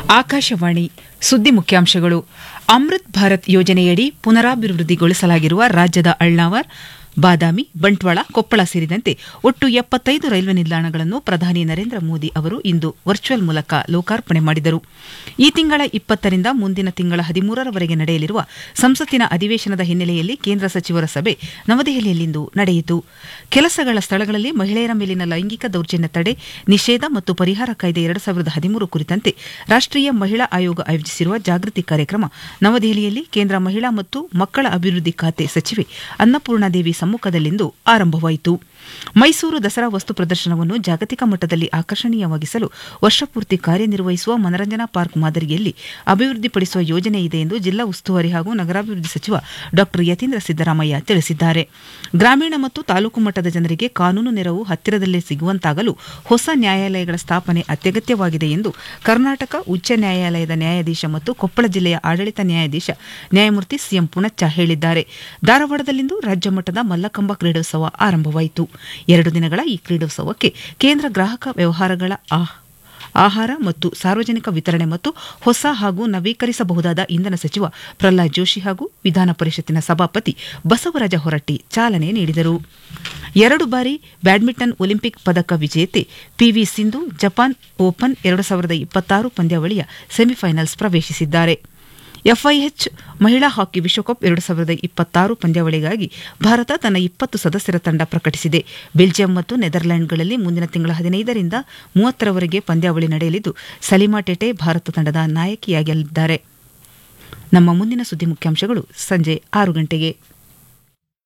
ಆಕಾಶವಾಣಿ ಸುದ್ದಿ ಮುಖ್ಯಾಂಶಗಳು ಅಮೃತ್ ಭಾರತ್ ಯೋಜನೆಯಡಿ ಪುನರಾಭಿವೃದ್ಧಿಗೊಳಿಸಲಾಗಿರುವ ರಾಜ್ಯದ ಅಳ್ನಾವರ್ ಬಾದಾಮಿ ಬಂಟ್ವಾಳ ಕೊಪ್ಪಳ ಸೇರಿದಂತೆ ಒಟ್ಟು ಎಪ್ಪತ್ತೈದು ರೈಲ್ವೆ ನಿಲ್ದಾಣಗಳನ್ನು ಪ್ರಧಾನಿ ನರೇಂದ್ರ ಮೋದಿ ಅವರು ಇಂದು ವರ್ಚುವಲ್ ಮೂಲಕ ಲೋಕಾರ್ಪಣೆ ಮಾಡಿದರು ಈ ತಿಂಗಳ ಇಪ್ಪತ್ತರಿಂದ ಮುಂದಿನ ತಿಂಗಳ ಹದಿಮೂರರವರೆಗೆ ನಡೆಯಲಿರುವ ಸಂಸತ್ತಿನ ಅಧಿವೇಶನದ ಹಿನ್ನೆಲೆಯಲ್ಲಿ ಕೇಂದ್ರ ಸಚಿವರ ಸಭೆ ನವದೆಹಲಿಯಲ್ಲಿಂದು ನಡೆಯಿತು ಕೆಲಸಗಳ ಸ್ಥಳಗಳಲ್ಲಿ ಮಹಿಳೆಯರ ಮೇಲಿನ ಲೈಂಗಿಕ ದೌರ್ಜನ್ಯ ತಡೆ ನಿಷೇಧ ಮತ್ತು ಪರಿಹಾರ ಕಾಯ್ದೆ ಎರಡು ಸಾವಿರದ ಹದಿಮೂರು ಕುರಿತಂತೆ ರಾಷ್ಟೀಯ ಮಹಿಳಾ ಆಯೋಗ ಆಯೋಜಿಸಿರುವ ಜಾಗೃತಿ ಕಾರ್ಯಕ್ರಮ ನವದೆಹಲಿಯಲ್ಲಿ ಕೇಂದ್ರ ಮಹಿಳಾ ಮತ್ತು ಮಕ್ಕಳ ಅಭಿವೃದ್ಧಿ ಖಾತೆ ಸಚಿವೆ ಅನ್ನಪೂರ್ಣಾದೇವಿ ಸಮ್ಮುಖದಲ್ಲಿಂದು ಆರಂಭವಾಯಿತು ಮೈಸೂರು ದಸರಾ ವಸ್ತು ಪ್ರದರ್ಶನವನ್ನು ಜಾಗತಿಕ ಮಟ್ಟದಲ್ಲಿ ಆಕರ್ಷಣೀಯವಾಗಿಸಲು ವರ್ಷಪೂರ್ತಿ ಕಾರ್ಯನಿರ್ವಹಿಸುವ ಮನರಂಜನಾ ಪಾರ್ಕ್ ಮಾದರಿಯಲ್ಲಿ ಅಭಿವೃದ್ಧಿಪಡಿಸುವ ಯೋಜನೆ ಇದೆ ಎಂದು ಜಿಲ್ಲಾ ಉಸ್ತುವಾರಿ ಹಾಗೂ ನಗರಾಭಿವೃದ್ಧಿ ಸಚಿವ ಡಾ ಯತೀಂದ್ರ ಸಿದ್ದರಾಮಯ್ಯ ತಿಳಿಸಿದ್ದಾರೆ ಗ್ರಾಮೀಣ ಮತ್ತು ತಾಲೂಕು ಮಟ್ಟದ ಜನರಿಗೆ ಕಾನೂನು ನೆರವು ಹತ್ತಿರದಲ್ಲೇ ಸಿಗುವಂತಾಗಲು ಹೊಸ ನ್ಯಾಯಾಲಯಗಳ ಸ್ಥಾಪನೆ ಅತ್ಯಗತ್ಯವಾಗಿದೆ ಎಂದು ಕರ್ನಾಟಕ ಉಚ್ಚ ನ್ಯಾಯಾಲಯದ ನ್ಯಾಯಾಧೀಶ ಮತ್ತು ಕೊಪ್ಪಳ ಜಿಲ್ಲೆಯ ಆಡಳಿತ ನ್ಯಾಯಾಧೀಶ ನ್ಯಾಯಮೂರ್ತಿ ಸಿಎಂ ಪುಣಚ್ಚ ಹೇಳಿದ್ದಾರೆ ಧಾರವಾಡದಲ್ಲಿಂದು ರಾಜ್ಯ ಮಟ್ಟದ ಮಲ್ಲಕಂಬ ಕ್ರೀಡೋತ್ಸವ ಆರಂಭವಾಯಿತು ಎರಡು ದಿನಗಳ ಈ ಕ್ರೀಡೋತ್ಸವಕ್ಕೆ ಕೇಂದ್ರ ಗ್ರಾಹಕ ವ್ಯವಹಾರಗಳ ಆಹಾರ ಮತ್ತು ಸಾರ್ವಜನಿಕ ವಿತರಣೆ ಮತ್ತು ಹೊಸ ಹಾಗೂ ನವೀಕರಿಸಬಹುದಾದ ಇಂಧನ ಸಚಿವ ಪ್ರಹ್ಲಾದ್ ಜೋಶಿ ಹಾಗೂ ವಿಧಾನ ಪರಿಷತ್ತಿನ ಸಭಾಪತಿ ಬಸವರಾಜ ಹೊರಟ್ಟಿ ಚಾಲನೆ ನೀಡಿದರು ಎರಡು ಬಾರಿ ಬ್ಯಾಡ್ಮಿಂಟನ್ ಒಲಿಂಪಿಕ್ ಪದಕ ವಿಜೇತೆ ಪಿವಿ ಸಿಂಧು ಜಪಾನ್ ಓಪನ್ ಎರಡು ಸಾವಿರದ ಇಪ್ಪತ್ತಾರು ಪಂದ್ಯಾವಳಿಯ ಸೆಮಿಫೈನಲ್ಸ್ ಪ್ರವೇಶಿಸಿದ್ದಾರೆ ಎಫ್ಐಎಚ್ ಮಹಿಳಾ ಹಾಕಿ ವಿಶ್ವಕಪ್ ಎರಡು ಸಾವಿರದ ಇಪ್ಪತ್ತಾರು ಪಂದ್ಯಾವಳಿಗಾಗಿ ಭಾರತ ತನ್ನ ಇಪ್ಪತ್ತು ಸದಸ್ಯರ ತಂಡ ಪ್ರಕಟಿಸಿದೆ ಬೆಲ್ಜಿಯಂ ಮತ್ತು ನೆದರ್ಲ್ಯಾಂಡ್ಗಳಲ್ಲಿ ಮುಂದಿನ ತಿಂಗಳ ಹದಿನೈದರಿಂದ ಮೂವತ್ತರವರೆಗೆ ಪಂದ್ಯಾವಳಿ ನಡೆಯಲಿದ್ದು ಸಲಿಮಾ ಟೆಟೆ ಭಾರತ ತಂಡದ ನಾಯಕಿಯಾಗಲಿದ್ದಾರೆ ನಮ್ಮ ಮುಂದಿನ ಸುದ್ದಿ ಮುಖ್ಯಾಂಶಗಳು ಸಂಜೆ ಆರು ಗಂಟೆಗೆ